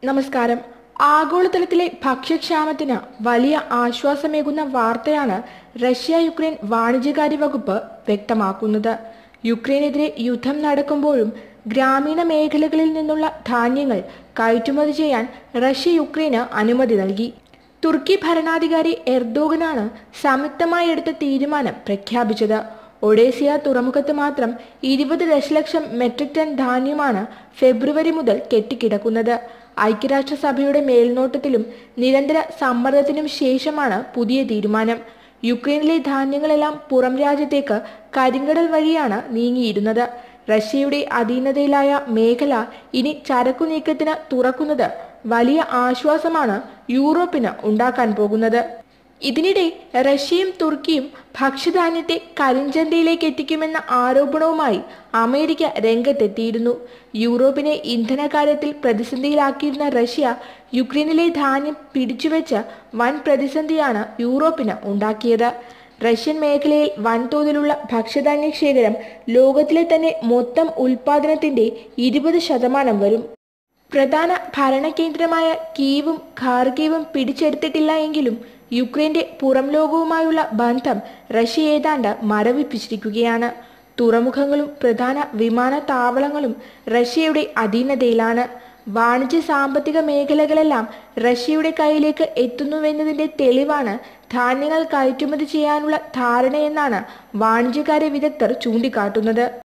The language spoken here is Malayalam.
നമസ്കാരം ആഗോളതലത്തിലെ ഭക്ഷ്യക്ഷാമത്തിന് വലിയ ആശ്വാസമേകുന്ന വാർത്തയാണ് റഷ്യ യുക്രൈൻ വാണിജ്യകാര്യ വകുപ്പ് വ്യക്തമാക്കുന്നത് യുക്രൈനെതിരെ യുദ്ധം നടക്കുമ്പോഴും ഗ്രാമീണ മേഖലകളിൽ നിന്നുള്ള ധാന്യങ്ങൾ കയറ്റുമതി ചെയ്യാൻ റഷ്യ യുക്രൈന് അനുമതി നൽകി തുർക്കി ഭരണാധികാരി എർദോഗനാണ് സംയുക്തമായി എടുത്ത തീരുമാനം പ്രഖ്യാപിച്ചത് ഒഡേസിയ തുറമുഖത്ത് മാത്രം ഇരുപത് ദശലക്ഷം മെട്രിക് ടൺ ധാന്യമാണ് ഫെബ്രുവരി മുതൽ കെട്ടിക്കിടക്കുന്നത് ഐക്യരാഷ്ട്രസഭയുടെ മേൽനോട്ടത്തിലും നിരന്തര സമ്മർദ്ദത്തിനും ശേഷമാണ് പുതിയ തീരുമാനം യുക്രൈനിലെ ധാന്യങ്ങളെല്ലാം പുറം രാജ്യത്തേക്ക് കരിങ്കടൽ വഴിയാണ് നീങ്ങിയിരുന്നത് റഷ്യയുടെ അധീനതയിലായ മേഖല ഇനി ചരക്കു നീക്കത്തിന് തുറക്കുന്നത് വലിയ ആശ്വാസമാണ് യൂറോപ്പിന് ഉണ്ടാക്കാൻ പോകുന്നത് ഇതിനിടെ റഷ്യയും തുർക്കിയും ഭക്ഷ്യധാന്യത്തെ കരിഞ്ചന്തയിലേക്ക് എത്തിക്കുമെന്ന ആരോപണവുമായി അമേരിക്ക രംഗത്തെത്തിയിരുന്നു യൂറോപ്പിനെ ഇന്ധന കാര്യത്തിൽ പ്രതിസന്ധിയിലാക്കിയിരുന്ന റഷ്യ യുക്രൈനിലെ ധാന്യം പിടിച്ചുവെച്ച് വൻ പ്രതിസന്ധിയാണ് യൂറോപ്പിന് ഉണ്ടാക്കിയത് റഷ്യൻ മേഖലയിൽ വൻതോതിലുള്ള ഭക്ഷ്യധാന്യ ശേഖരം ലോകത്തിലെ തന്നെ മൊത്തം ഉൽപാദനത്തിന്റെ ഇരുപത് ശതമാനം വരും പ്രധാന ഭരണകേന്ദ്രമായ കീവും ഖാർഗീവും പിടിച്ചെടുത്തിട്ടില്ല എങ്കിലും യുക്രൈന്റെ പുറം ലോകവുമായുള്ള ബന്ധം റഷ്യ ഏതാണ്ട് മരവിപ്പിച്ചിരിക്കുകയാണ് തുറമുഖങ്ങളും പ്രധാന വിമാനത്താവളങ്ങളും റഷ്യയുടെ അധീനതയിലാണ് വാണിജ്യ സാമ്പത്തിക മേഖലകളെല്ലാം റഷ്യയുടെ കയ്യിലേക്ക് എത്തുന്നുവെന്നതിന്റെ തെളിവാണ് ധാന്യങ്ങൾ കയറ്റുമതി ചെയ്യാനുള്ള ധാരണയെന്നാണ് വാണിജ്യകാര്യ വിദഗ്ധർ ചൂണ്ടിക്കാട്ടുന്നത്